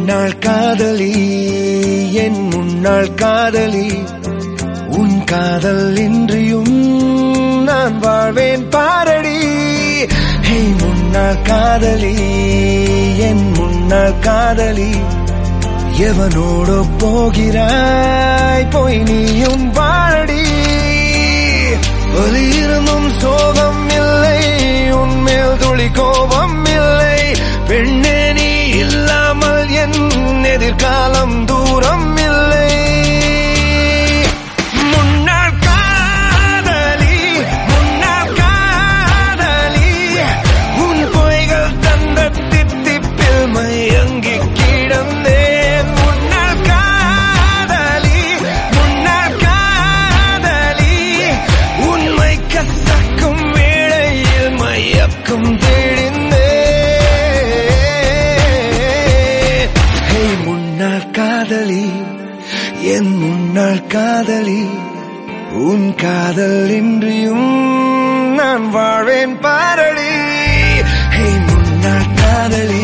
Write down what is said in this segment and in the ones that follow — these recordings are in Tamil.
முன்னாள் காதலி என் முன்னாள் காதலி உன் காதல் இன்றியும் நான் வாழ்வேன் பாரடி ஹே முன்னாள் காதலி என் முன்னாள் காதலி எவனோடு போகிறாய் போய் நீயும் வாழடி வலியிருந்தும் சோகம் இல்லை உன்மேல் துளி கோபம் இல்லை பெண்ணே நீ இல்லாமல் என் எதிர்காலம் தூரம் இல்லை முன்னாள் காதலி முன்னாள் காதலி உன் பொய்கள் தந்த தித்திப்பில் மயங்கி கிடந்தேன் முன்னாள் காதலி முன்னாள் காதலி உண்மை கசக்கும் வேளையில் மயக்கும் தெளிந்தேன் ஹே முன்னாள் காதலி என் முன்னாள் காதலி உன் காதல் இன்றியும் நான் வாழ்வேன் பாரடி ஹே முன்னாள் காதலி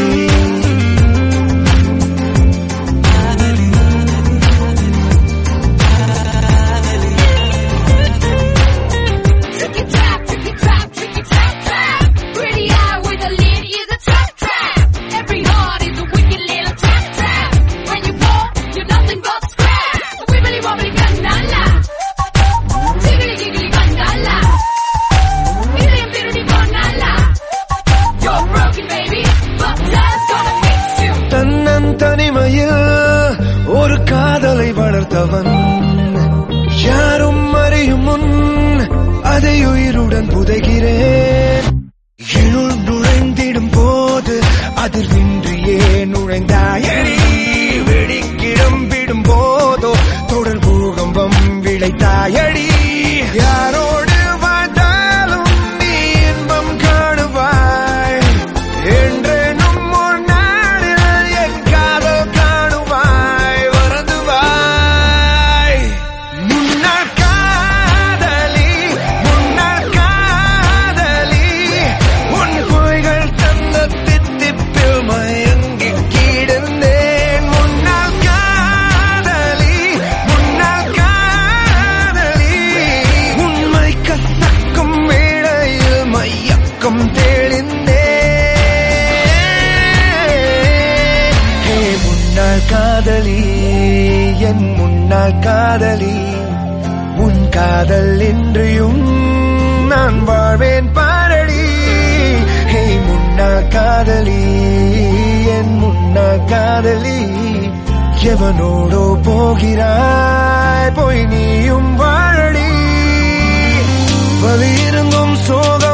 Tricky trap, tricky trap, tricky trap, trap. Pretty eye with a lid is a trap, trap. Every heart is a wicked little trap, trap. When you walk, you're nothing but scrap. Wibbly wobbly gandala. Jiggly jiggly gandala. Miriam birudi bonala. You're broken, baby, but love's gonna fix you. தன்னன் தனிமையில் ஒரு காதலை வளர்த்தவன் யாரும் அறியும் முன் அதை உயிருடன் புதைகிறேன் இருள் நுழைந்திடும் போது அதிர்வின்றியே நுழைந்தாயடி வெடிக்கிடம்பிடும் போதோ தொடர் பூகம்பம் விளைத்தாயடி யாரோடு வாழ்ந்தாலும் நீ இன்பம் காணுவாய் என்றேனும் ஒரு நாளில் என் காதல் காணுவாய் வருந்துவாய் முன்னாள் காதலி முன்னாள் காதலி உன் பொய்கள் தந்த தித்திப்பில் மயங்கி கிடந்தேன் முன்னாள் காதலி முன்னாள் காதலி உண்மை கசக்கும் வேளையில் மையக்கம் தெளிந்தேன் ஹே முன்னாள் காதலி என் முன்னாள் காதலி உன் காதல் இன்றியும் நான் வாழ்வேன் பாரடி ஹே முன்னாள் காதலி என் முன்னாள் காதலி எவனோடோ போகிறாய் போய் நீயும் வாழடி வலியிருந்தும் சோகம்